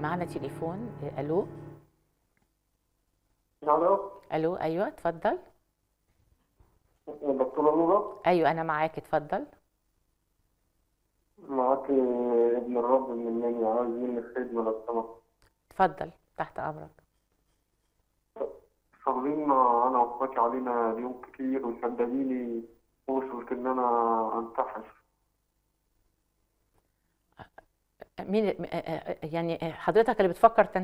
معانا تليفون آه، الو الو الو ايوه اتفضل دكتورة نورة ايوه انا معاك اتفضل معاك ابن الرب من المنيا عايز منك خدمة لو سمحت اتفضل تحت امرك صابرين أنا وأخواتي علينا اليوم كتير وصدقيني وصلت إن أنا أنتحر مين آه، آه، يعني حضرتك اللي بتفكر